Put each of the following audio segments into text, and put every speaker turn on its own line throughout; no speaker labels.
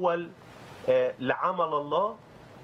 الأول آه، لعمل الله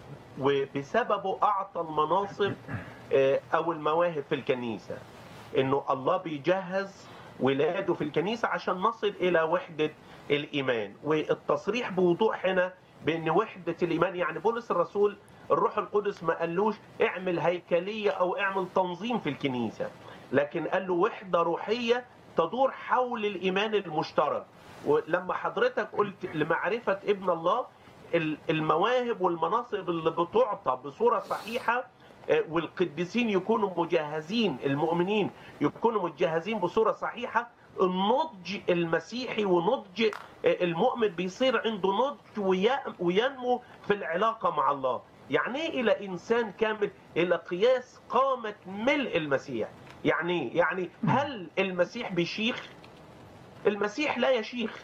وبسببه أعطى المناصب آه، أو المواهب في الكنيسة إنه الله بيجهز ولاده في الكنيسة عشان نصل إلى وحدة الإيمان والتصريح بوضوح هنا بأن وحدة الإيمان يعني بولس الرسول الروح القدس ما قالوش اعمل هيكلية أو اعمل تنظيم في الكنيسة لكن قال له وحدة روحية تدور حول الإيمان المشترك ولما حضرتك قلت لمعرفة ابن الله ال- المواهب والمناصب اللي بتعطى بصورة صحيحة آه، والقديسين يكونوا مجهزين المؤمنين يكونوا مجهزين بصورة صحيحة النضج المسيحي ونضج آه، المؤمن بيصير عنده نضج وي- وينمو في العلاقة مع الله يعني ايه الى انسان كامل الى قياس قامة ملء المسيح يعني ايه يعني هل المسيح بيشيخ المسيح لا يشيخ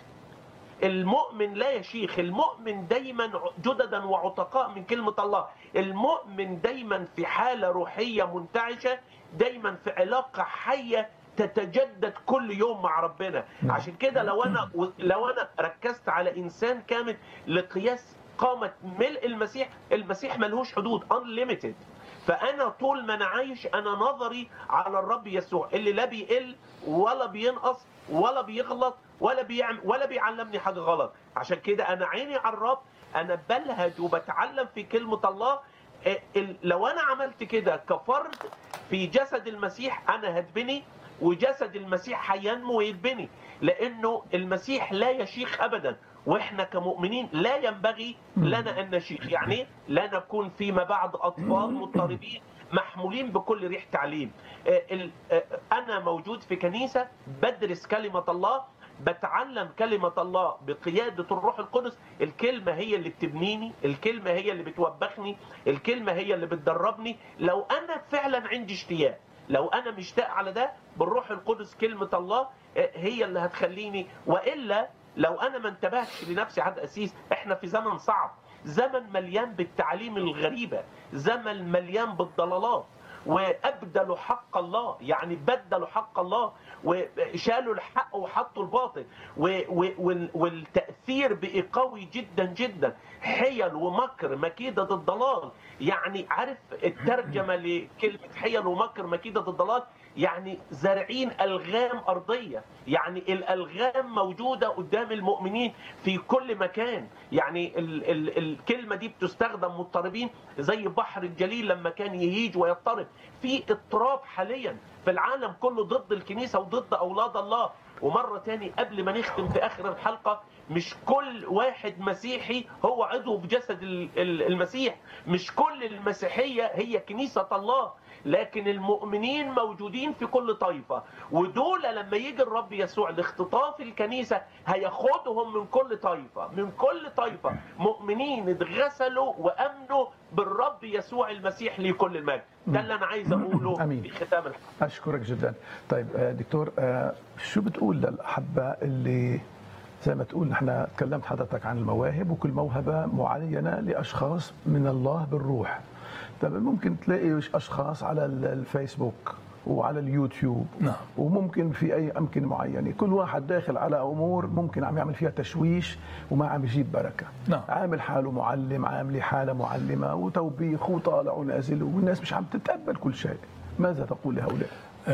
المؤمن لا يشيخ المؤمن دايما جددا وعتقاء من كلمة الله المؤمن دايما في حالة روحية منتعشة دايما في علاقة حية تتجدد كل يوم مع ربنا عشان كده لو انا لو انا ركزت على انسان كامل لقياس قامة ملء المسيح المسيح ملهوش حدود unlimited فانا طول ما انا عايش انا نظري على الرب يسوع اللي لا بيقل ولا بينقص ولا بيغلط ولا بيعمل ولا بيعلمني حاجه غلط عشان كده انا عيني على الرب انا بلهج وبتعلم في كلمه الله إيه، ال- لو انا عملت كده كفرد في جسد المسيح انا هتبني وجسد المسيح هينمو ويتبني لانه المسيح لا يشيخ ابدا واحنا كمؤمنين لا ينبغي لنا ان نشيخ يعني إيه؟ لا نكون فيما بعد اطفال مضطربين محمولين بكل ريح تعليم آه، ال- آه، انا موجود في كنيسه بدرس كلمه الله بتعلم كلمة الله بقيادة الروح القدس الكلمة هي اللي بتبنيني الكلمة هي اللي بتوبخني الكلمة هي اللي بتدربني لو أنا فعلا عندي اشتياق لو أنا مشتاق على ده بالروح القدس كلمة الله آه، هي اللي هتخليني وإلا لو أنا ما انتبهتش لنفسي عاد أسيس إحنا في زمن صعب زمن مليان بالتعليم الغريبة زمن مليان بالضلالات وابدلوا حق الله يعني بدلوا حق الله وشالوا الحق وحطوا الباطل و- و- وال- والتاثير بقي قوي جدا جدا حيل ومكر مكيده الضلال يعني عارف الترجمه لكلمه حيل ومكر مكيده الضلال يعني زارعين الغام ارضيه يعني الالغام موجوده قدام المؤمنين في كل مكان يعني ال ال الكلمه دي بتستخدم مضطربين زي بحر الجليل لما كان يهيج ويضطرب في اضطراب حاليا في العالم كله ضد الكنيسه وضد اولاد الله ومره تاني قبل ما نختم في اخر الحلقه مش كل واحد مسيحي هو عضو بجسد ال- ال- المسيح مش كل المسيحيه هي كنيسه الله لكن المؤمنين موجودين في كل طائفة ودول لما يجي الرب يسوع لاختطاف الكنيسة هياخدهم من كل طائفة من كل طائفة مؤمنين اتغسلوا وأمنوا بالرب يسوع المسيح لكل المجد ده اللي أنا عايز أقوله
أمين.
في ختام الحلقة
اشكرك جدا طيب آه، دكتور آه، شو بتقول للاحبه اللي زي ما تقول نحن تكلمت حضرتك عن المواهب وكل موهبه معينه لاشخاص من الله بالروح طيب ممكن تلاقي اشخاص على ال- الفيسبوك وعلى اليوتيوب
نعم.
وممكن في اي امكنه معينه كل واحد داخل على امور ممكن عم يعمل فيها تشويش وما عم يجيب بركه
نعم.
عامل حاله معلم عامل حاله معلمه وتوبيخ وطالع ونازل والناس مش عم تتقبل كل شيء ماذا تقول لهؤلاء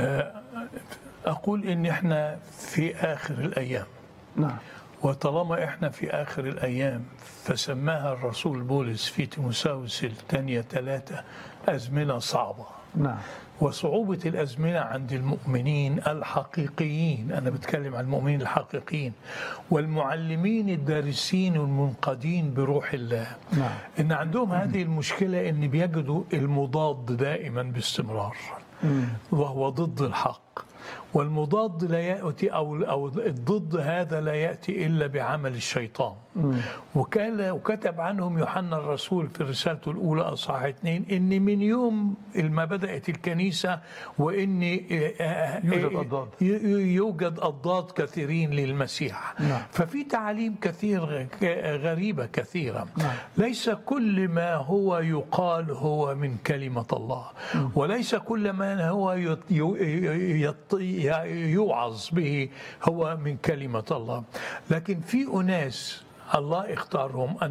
أقول إن إحنا في آخر الأيام
نعم
وطالما إحنا في آخر الأيام فسماها الرسول بولس في تيموساوس الثانية ثلاثة أزمنة صعبة
نعم
وصعوبة الأزمنة عند المؤمنين الحقيقيين أنا بتكلم عن المؤمنين الحقيقيين والمعلمين الدارسين والمنقادين بروح الله
نعم.
إن عندهم هذه المشكلة إن بيجدوا المضاد دائما باستمرار وهو ضد الحق والمضاد لا يأتي أو أو الضد هذا لا يأتي إلا بعمل الشيطان وكان وكتب عنهم يوحنا الرسول في رسالته الأولى أصحاح اثنين إن من يوم ما بدأت الكنيسة وإن
يوجد أضداد.
يوجد أضداد كثيرين للمسيح
نعم.
ففي تعاليم كثير غريبة كثيرة
نعم.
ليس كل ما هو يقال هو من كلمة الله وليس كل ما هو يط- يو- يط- يوعظ به هو من كلمة الله لكن في أناس الله اختارهم